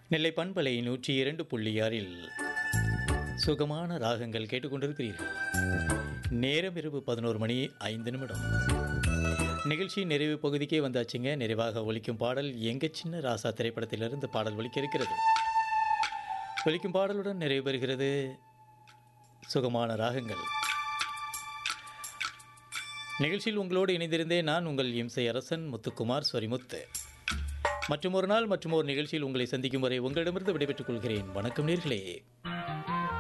நெல்லை பண்பலை நூற்றி இரண்டு புள்ளி ஆறில் சுகமான ராகங்கள் கேட்டுக்கொண்டிருக்கிறீர்கள் நேரம் இரவு பதினோரு மணி ஐந்து நிமிடம் நிகழ்ச்சி நிறைவு பகுதிக்கே வந்தாச்சுங்க நிறைவாக ஒலிக்கும் பாடல் எங்க சின்ன ராசா திரைப்படத்திலிருந்து பாடல் ஒலிக்க இருக்கிறது ஒலிக்கும் பாடலுடன் நிறைவு பெறுகிறது சுகமான ராகங்கள் நிகழ்ச்சியில் உங்களோடு இணைந்திருந்தேன் நான் உங்கள் இம்சை அரசன் முத்துக்குமார் சொரிமுத்து மற்றும் ஒரு நாள் மற்றும் ஒரு நிகழ்ச்சியில் உங்களை சந்திக்கும் வரை உங்களிடமிருந்து விடைபெற்றுக் கொள்கிறேன் வணக்கம் நேர்களே